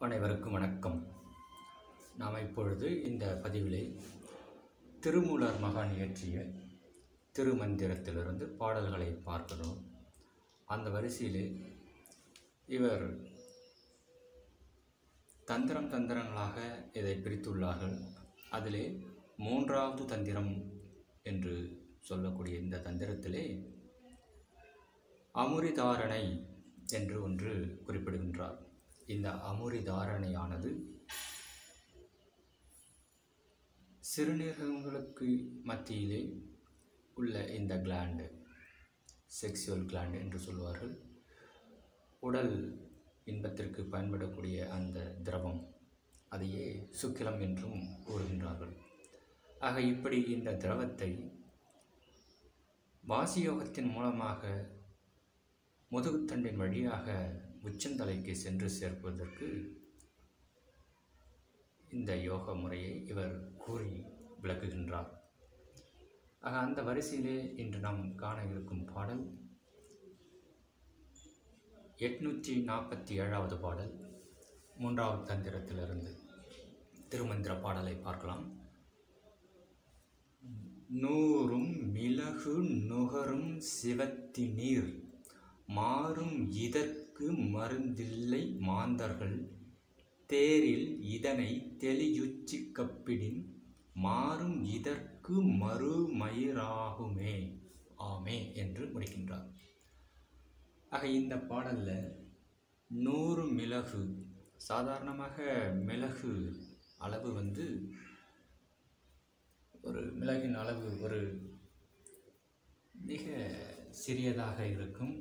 அனைவருக்கும் வணக்கம் நாம் இப்பொழுது இந்த பதிவிலே திருமூலர் மகான் இயற்றிய திருமந்திரத்திலிருந்து பாடல்களை பார்க்கிறோம் அந்த வரிசையிலே இவர் தந்திரம் தந்திரங்களாக இதை பிரித்துள்ளார்கள் அதிலே மூன்றாவது தந்திரம் என்று சொல்லக்கூடிய இந்த தந்திரத்திலே அமுரிதாரணை என்று ஒன்று குறிப்பிடுகின்றார் இந்த அமுரிதாரணையானது சிறுநீரகங்களுக்கு மத்தியிலே உள்ள இந்த கிளாண்டு செக்ஸுவல் கிளாண்டு என்று சொல்வார்கள் உடல் இன்பத்திற்கு பயன்படக்கூடிய அந்த திரவம் அதையே சுக்கிலம் என்றும் கூறுகின்றார்கள் ஆக இப்படி இந்த திரவத்தை வாசியோகத்தின் மூலமாக முதுகுத்தண்டின் வழியாக உச்சந்தலைக்கு சென்று சேர்ப்பதற்கு இந்த யோக முறையை இவர் கூறி விளக்குகின்றார் ஆக அந்த வரிசையிலே இன்று நாம் காண இருக்கும் பாடல் எட்நூற்றி நாற்பத்தி ஏழாவது பாடல் மூன்றாவது தந்திரத்திலிருந்து திருமந்திர பாடலை பார்க்கலாம் நூறும் மிளகு நுகரும் சிவத்தி நீர் மாறும் இதற்கு மருந்தில்லை மாந்தர்கள் தேரில் இதனை தெளியுச்சி கப்பிடின் மாறும் இதற்கு மறுமயிராகுமே ஆமே என்று முடிக்கின்றார் ஆக இந்த பாடலில் நூறு மிளகு சாதாரணமாக மிளகு அளவு வந்து ஒரு மிளகின் அளவு ஒரு மிக சிறியதாக இருக்கும்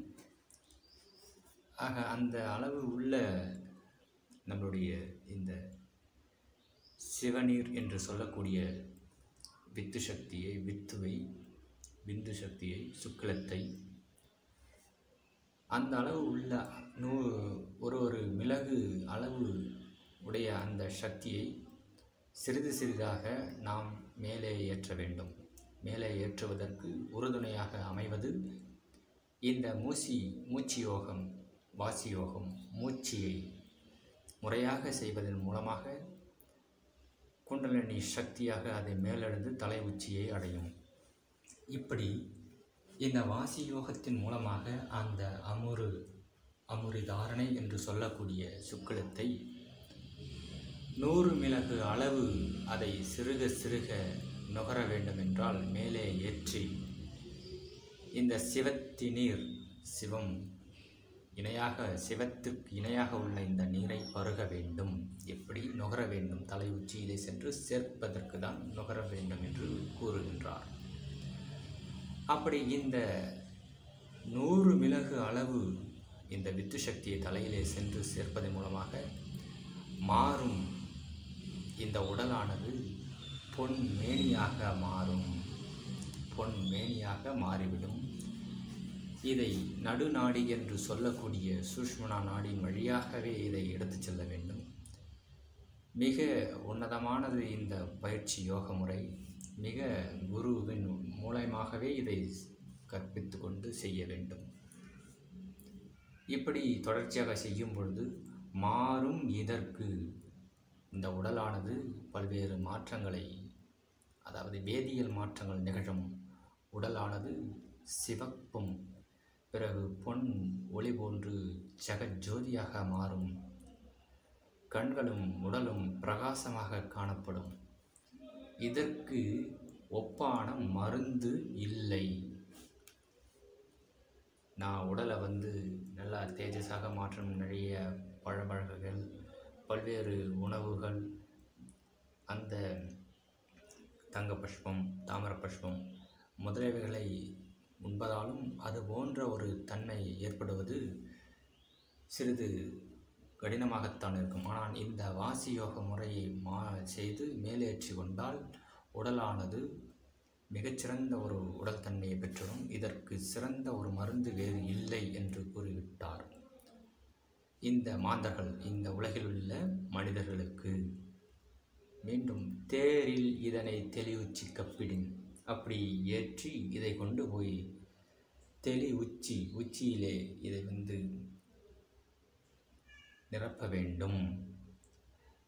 ஆக அந்த அளவு உள்ள நம்மளுடைய இந்த சிவநீர் என்று சொல்லக்கூடிய வித்து சக்தியை வித்துவை விந்து சக்தியை சுக்கிலத்தை அந்த அளவு உள்ள நூ ஒரு ஒரு மிளகு அளவு உடைய அந்த சக்தியை சிறிது சிறிதாக நாம் மேலே ஏற்ற வேண்டும் மேலே ஏற்றுவதற்கு உறுதுணையாக அமைவது இந்த மூசி மூச்சு யோகம் வாசி யோகம் மூச்சியை முறையாக செய்வதன் மூலமாக குண்டலினி சக்தியாக அதை மேலெழுந்து தலை உச்சியை அடையும் இப்படி இந்த வாசி யோகத்தின் மூலமாக அந்த அமுரு அமுரி தாரணை என்று சொல்லக்கூடிய சுக்கிலத்தை நூறு மிளகு அளவு அதை சிறுக சிறுக நுகர வேண்டுமென்றால் மேலே ஏற்றி இந்த சிவத்தினீர் சிவம் இணையாக சிவத்துக்கு இணையாக உள்ள இந்த நீரை பருக வேண்டும் எப்படி நுகர வேண்டும் தலை உச்சியிலே சென்று சேர்ப்பதற்கு தான் நுகர வேண்டும் என்று கூறுகின்றார் அப்படி இந்த நூறு மிளகு அளவு இந்த வித்து சக்தியை தலையிலே சென்று சேர்ப்பதன் மூலமாக மாறும் இந்த உடலானது பொன் மேனியாக மாறும் பொன் மேனியாக மாறிவிடும் இதை நடுநாடி என்று சொல்லக்கூடிய சூஷ்மனா நாடின் வழியாகவே இதை எடுத்துச் செல்ல வேண்டும் மிக உன்னதமானது இந்த பயிற்சி யோக முறை மிக குருவின் மூலயமாகவே இதை கற்பித்து கொண்டு செய்ய வேண்டும் இப்படி தொடர்ச்சியாக செய்யும் பொழுது மாறும் இதற்கு இந்த உடலானது பல்வேறு மாற்றங்களை அதாவது வேதியியல் மாற்றங்கள் நிகழும் உடலானது சிவப்பும் பிறகு பொன் ஒளி போன்று ஜெகஜோதியாக மாறும் கண்களும் உடலும் பிரகாசமாக காணப்படும் இதற்கு ஒப்பான மருந்து இல்லை நான் உடலை வந்து நல்லா தேஜஸாக மாற்றும் நிறைய பழமழகுகள் பல்வேறு உணவுகள் அந்த தங்க புஷ்பம் தாமிர புஷ்பம் முதலியவைகளை உண்பதாலும் அது போன்ற ஒரு தன்மை ஏற்படுவது சிறிது கடினமாகத்தான் இருக்கும் ஆனால் இந்த வாசி யோக முறையை மா செய்து மேலேற்றி கொண்டால் உடலானது மிகச்சிறந்த ஒரு உடல் தன்மையை பெற்றிடும் இதற்கு சிறந்த ஒரு மருந்து வேறு இல்லை என்று கூறிவிட்டார் இந்த மாந்தர்கள் இந்த உலகில் உள்ள மனிதர்களுக்கு மீண்டும் தேரில் இதனை தெளிவுச்சி கப்பிடின் அப்படி ஏற்றி இதை கொண்டு போய் தெளி உச்சி உச்சியிலே இதை வந்து நிரப்ப வேண்டும்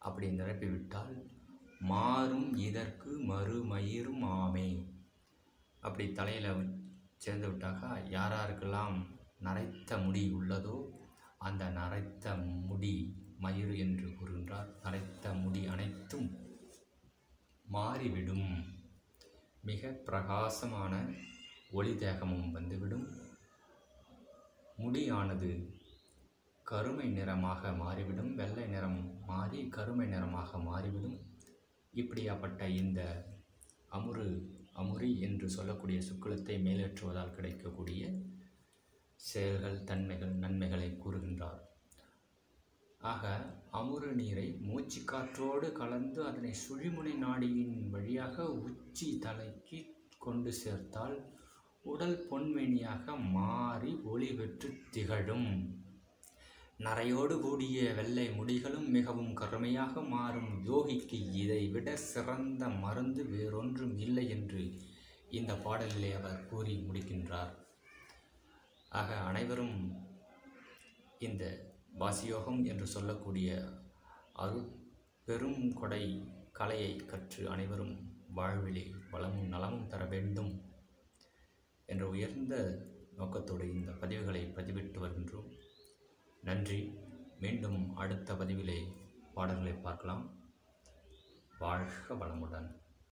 அப்படி நிரப்பிவிட்டால் மாறும் இதற்கு மறுமயிரும் ஆமே அப்படி தலையில் சேர்ந்து விட்டாக்கா யார் யாருக்கெல்லாம் நரைத்த முடி உள்ளதோ அந்த நரைத்த முடி மயிர் என்று கூறுகின்றார் நரைத்த முடி அனைத்தும் மாறிவிடும் மிக பிரகாசமான ஒளி தேகமும் வந்துவிடும் முடியானது கருமை நிறமாக மாறிவிடும் வெள்ளை நிறம் மாறி கருமை நிறமாக மாறிவிடும் இப்படியாப்பட்ட இந்த அமுரு அமுரி என்று சொல்லக்கூடிய சுக்குலத்தை மேலேற்றுவதால் கிடைக்கக்கூடிய செயல்கள் தன்மைகள் நன்மைகளை கூறுகின்றார் ஆக அமுர நீரை மூச்சு காற்றோடு கலந்து அதனை சுழிமுனை நாடியின் வழியாக உச்சி தலைக்கு கொண்டு சேர்த்தால் உடல் பொன்மேனியாக மாறி ஒளி பெற்று திகழும் நரையோடு கூடிய வெள்ளை முடிகளும் மிகவும் கருமையாக மாறும் யோகிக்கு இதை விட சிறந்த மருந்து வேறொன்றும் இல்லை என்று இந்த பாடலிலே அவர் கூறி முடிக்கின்றார் ஆக அனைவரும் இந்த வாசியோகம் என்று சொல்லக்கூடிய அருள் பெரும் கொடை கலையை கற்று அனைவரும் வாழ்விலே வளமும் நலமும் தர வேண்டும் என்ற உயர்ந்த நோக்கத்தோடு இந்த பதிவுகளை பதிவிட்டு வருகின்றோம் நன்றி மீண்டும் அடுத்த பதிவிலே பாடல்களை பார்க்கலாம் வாழ்க வளமுடன்